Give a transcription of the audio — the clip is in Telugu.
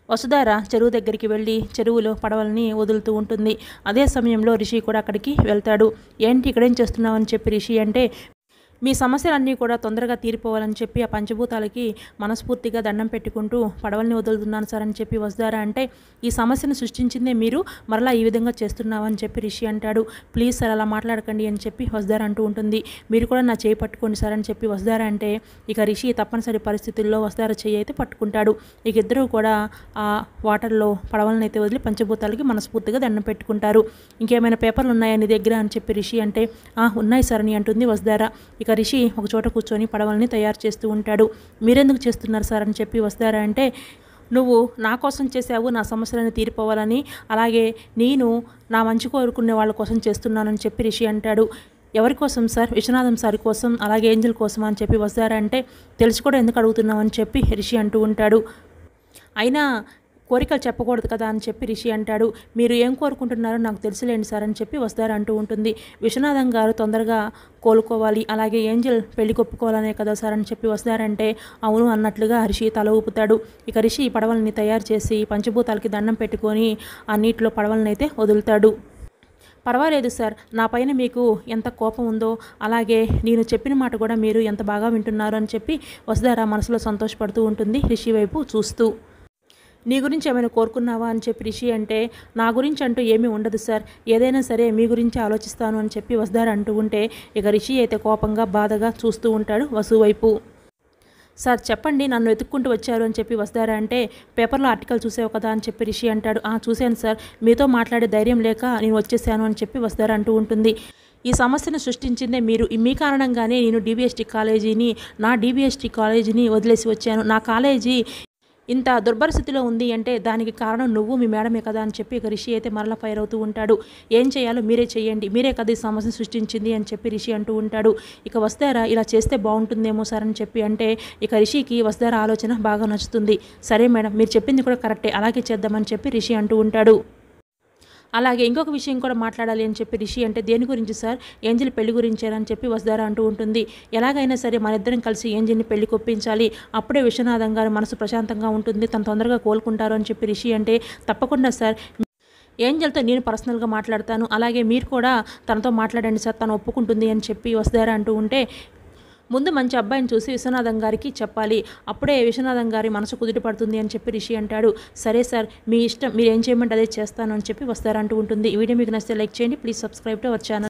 వసుధార చెరువు దగ్గరికి వెళ్ళి చెరువులో పడవల్ని వదులుతూ ఉంటుంది అదే సమయంలో రిషి కూడా అక్కడికి వెళ్తాడు ఏంటి ఇక్కడేం చేస్తున్నావని చెప్పి రిషి అంటే మీ సమస్యలన్నీ కూడా తొందరగా తీరిపోవాలని చెప్పి ఆ పంచభూతాలకి మనస్ఫూర్తిగా దండం పెట్టుకుంటూ పడవల్ని వదులుతున్నాను సార్ అని చెప్పి వసుధారా అంటే ఈ సమస్యను సృష్టించిందే మీరు మరలా ఈ విధంగా చేస్తున్నావని చెప్పి రిషి అంటాడు ప్లీజ్ సార్ అలా మాట్లాడకండి అని చెప్పి వసుధార అంటూ ఉంటుంది మీరు కూడా నా చేయి పట్టుకోండి సార్ అని చెప్పి వసుధార అంటే ఇక రిషి తప్పనిసరి పరిస్థితుల్లో వసుధార చేయి అయితే పట్టుకుంటాడు ఇక ఇద్దరు కూడా ఆ వాటర్లో పడవలను అయితే వదిలి పంచభూతాలకి మనస్ఫూర్తిగా దండం పెట్టుకుంటారు ఇంకేమైనా పేపర్లు ఉన్నాయా నీ దగ్గర అని చెప్పి రిషి అంటే "ఆ, ఉన్నాయి సార్ అని అంటుంది వసుధార ఇక రిషి ఒక చోట కూర్చొని పడవల్ని తయారు చేస్తూ ఉంటాడు మీరెందుకు చేస్తున్నారు సార్ అని చెప్పి వసుధార అంటే నువ్వు నా కోసం చేసావు నా సమస్యలను తీరిపోవాలని అలాగే నేను నా మంచి కోరుకునే వాళ్ళ కోసం చేస్తున్నానని చెప్పి రిషి అంటాడు ఎవరి కోసం సార్ విశ్వనాథం సార్ కోసం అలాగే ఏంజల్ కోసం అని చెప్పి వస్తారా అంటే తెలిసి కూడా ఎందుకు అడుగుతున్నామని చెప్పి రిషి అంటూ ఉంటాడు అయినా కోరికలు చెప్పకూడదు కదా అని చెప్పి రిషి అంటాడు మీరు ఏం కోరుకుంటున్నారో నాకు తెలుసులేండి సార్ అని చెప్పి వస్తారు అంటూ ఉంటుంది విశ్వనాథం గారు తొందరగా కోలుకోవాలి అలాగే ఏంజల్ పెళ్లి కొప్పుకోవాలనే కదా సార్ అని చెప్పి వస్తారంటే అవును అన్నట్లుగా రిషి తల ఊపుతాడు ఇక రిషి పడవల్ని తయారు చేసి పంచభూతాలకి దండం పెట్టుకొని ఆ నీటిలో పడవలను అయితే వదులుతాడు పర్వాలేదు సార్ నా పైన మీకు ఎంత కోపం ఉందో అలాగే నేను చెప్పిన మాట కూడా మీరు ఎంత బాగా వింటున్నారు అని చెప్పి వసుధార మనసులో సంతోషపడుతూ ఉంటుంది రిషి వైపు చూస్తూ నీ గురించి ఏమైనా కోరుకున్నావా అని చెప్పి రిషి అంటే నా గురించి అంటూ ఏమీ ఉండదు సార్ ఏదైనా సరే మీ గురించి ఆలోచిస్తాను అని చెప్పి వసుధార అంటూ ఉంటే ఇక రిషి అయితే కోపంగా బాధగా చూస్తూ ఉంటాడు వసు వైపు సార్ చెప్పండి నన్ను వెతుక్కుంటూ వచ్చారు అని చెప్పి వస్తారా అంటే పేపర్లో ఆర్టికల్ చూసావు కదా అని చెప్పి రిషి అంటాడు ఆ చూశాను సార్ మీతో మాట్లాడే ధైర్యం లేక నేను వచ్చేసాను అని చెప్పి వస్తారా అంటూ ఉంటుంది ఈ సమస్యను సృష్టించిందే మీరు ఈ మీ కారణంగానే నేను డిబిఎస్టీ కాలేజీని నా డిబిఎస్టీ కాలేజీని వదిలేసి వచ్చాను నా కాలేజీ ఇంత దుర్భరస్థితిలో ఉంది అంటే దానికి కారణం నువ్వు మీ మేడమే కదా అని చెప్పి ఇక రిషి అయితే మరలా ఫైర్ అవుతూ ఉంటాడు ఏం చేయాలో మీరే చేయండి మీరే కదా ఈ సమస్యను సృష్టించింది అని చెప్పి రిషి అంటూ ఉంటాడు ఇక వస్తారా ఇలా చేస్తే బాగుంటుందేమో సార్ అని చెప్పి అంటే ఇక రిషికి వస్తారా ఆలోచన బాగా నచ్చుతుంది సరే మేడం మీరు చెప్పింది కూడా కరెక్టే అలాగే చేద్దామని చెప్పి రిషి అంటూ ఉంటాడు అలాగే ఇంకొక విషయం కూడా మాట్లాడాలి అని చెప్పి రిషి అంటే దేని గురించి సార్ ఏంజిల్ పెళ్లి గురించేనని చెప్పి వసుధార అంటూ ఉంటుంది ఎలాగైనా సరే మన ఇద్దరం కలిసి ఏంజిల్ని పెళ్లి కొప్పించాలి అప్పుడే విశ్వనాథం గారి మనసు ప్రశాంతంగా ఉంటుంది తను తొందరగా కోలుకుంటారు అని చెప్పి రిషి అంటే తప్పకుండా సార్ ఏంజల్తో నేను పర్సనల్గా మాట్లాడతాను అలాగే మీరు కూడా తనతో మాట్లాడండి సార్ తను ఒప్పుకుంటుంది అని చెప్పి వసుధార అంటూ ఉంటే ముందు మంచి అబ్బాయిని చూసి విశ్వనాథం గారికి చెప్పాలి అప్పుడే విశ్వనాథం గారి మనసు కుదిరి పడుతుంది అని చెప్పి రిషి అంటాడు సరే సార్ మీ ఇష్టం మీరు ఏం చేయమంటే అదే చేస్తాను అని చెప్పి వస్తారంటూ ఉంటుంది ఈ వీడియో మీకు నచ్చితే లైక్ చేయండి please subscribe to our channel